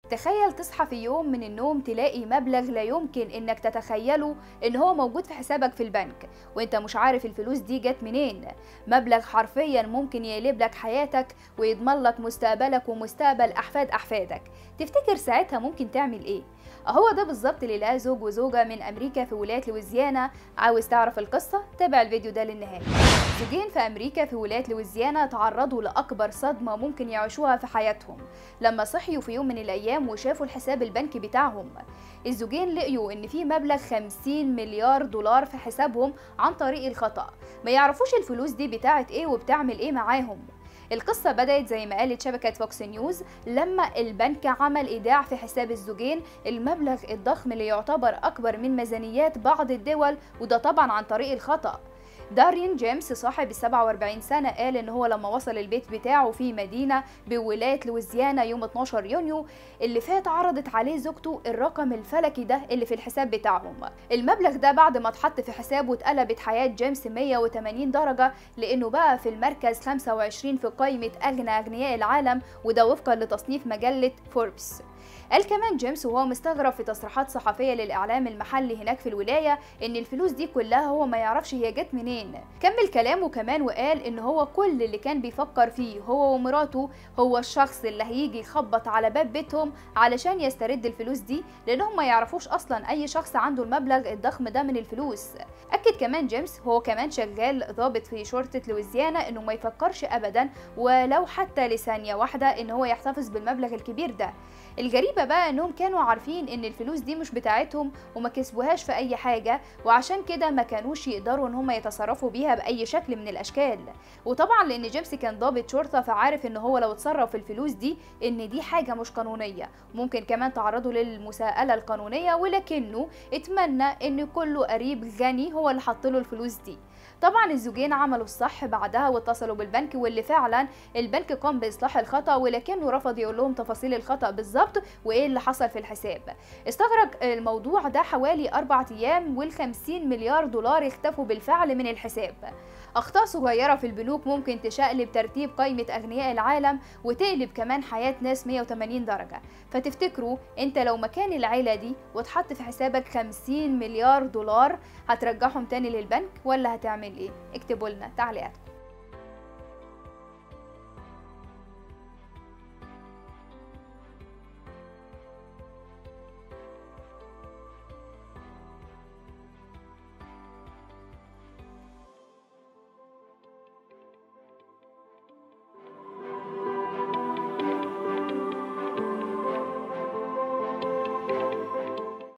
تخيل تصحى في يوم من النوم تلاقي مبلغ لا يمكن انك تتخيله ان هو موجود في حسابك في البنك وانت مش عارف الفلوس دي جت منين مبلغ حرفيا ممكن يقلب لك حياتك ويضمن لك مستقبلك ومستقبل احفاد احفادك تفتكر ساعتها ممكن تعمل ايه هو ده بالظبط اللي لقاه زوج وزوجة من أمريكا في ولاية لويزيانا عاوز تعرف القصة؟ تابع الفيديو ده للنهاية زوجين في أمريكا في ولاية لويزيانا تعرضوا لأكبر صدمة ممكن يعيشوها في حياتهم لما صحيوا في يوم من الأيام وشافوا الحساب البنكي بتاعهم الزوجين لقيوا إن في مبلغ 50 مليار دولار في حسابهم عن طريق الخطأ ما يعرفوش الفلوس دي بتاعت إيه وبتعمل إيه معاهم القصة بدأت زي ما قالت شبكة فوكس نيوز لما البنك عمل إيداع في حساب الزوجين المبلغ الضخم اللي يعتبر أكبر من ميزانيات بعض الدول وده طبعا عن طريق الخطأ دارين جيمس صاحب ال 47 سنة قال إن هو لما وصل البيت بتاعه في مدينة بولاية لويزيانا يوم 12 يونيو اللي فات عرضت عليه زوجته الرقم الفلكي ده اللي في الحساب بتاعهم المبلغ ده بعد ما اتحط في حسابه اتقلبت حياة جيمس 180 درجة لأنه بقى في المركز 25 في قائمة أغنى أغنياء العالم وده وفقا لتصنيف مجلة فوربس قال كمان جيمس وهو مستغرب في تصريحات صحفيه للاعلام المحلي هناك في الولايه ان الفلوس دي كلها هو ما يعرفش هي جت منين كمل كلامه كمان وقال ان هو كل اللي كان بيفكر فيه هو ومراته هو الشخص اللي هيجي يخبط على باب بيتهم علشان يسترد الفلوس دي لانهم ما يعرفوش اصلا اي شخص عنده المبلغ الضخم ده من الفلوس اكد كمان جيمس هو كمان شغال ضابط في شرطه لويزيانا انه ما يفكرش ابدا ولو حتى لثانيه واحده ان هو يحتفظ بالمبلغ الكبير ده الغريبة بقى انهم كانوا عارفين ان الفلوس دي مش بتاعتهم وما كسبوهاش في اي حاجة وعشان كده ما كانوش يقدروا ان هم يتصرفوا بيها باي شكل من الاشكال وطبعا لان جيمس كان ضابط شرطة فعارف ان هو لو اتصرف في الفلوس دي ان دي حاجة مش قانونية ممكن كمان تعرضوا للمساءلة القانونية ولكنه اتمنى ان كله قريب غني هو اللي حط له الفلوس دي طبعا الزوجين عملوا الصح بعدها واتصلوا بالبنك واللي فعلا البنك قام باصلاح الخطا ولكنه رفض يقول لهم تفاصيل الخطا بالظبط وايه اللي حصل في الحساب استغرق الموضوع ده حوالي أربع أيام وال50 مليار دولار اختفوا بالفعل من الحساب أخطاء صغيرة في البنوك ممكن تشقلب ترتيب قائمة أغنياء العالم وتقلب كمان حياة ناس 180 درجة فتفتكروا أنت لو مكان العيلة دي واتحط في حسابك 50 مليار دولار هترجعهم تاني للبنك ولا هتعمل إيه؟ اكتبوا لنا تعليقاتكم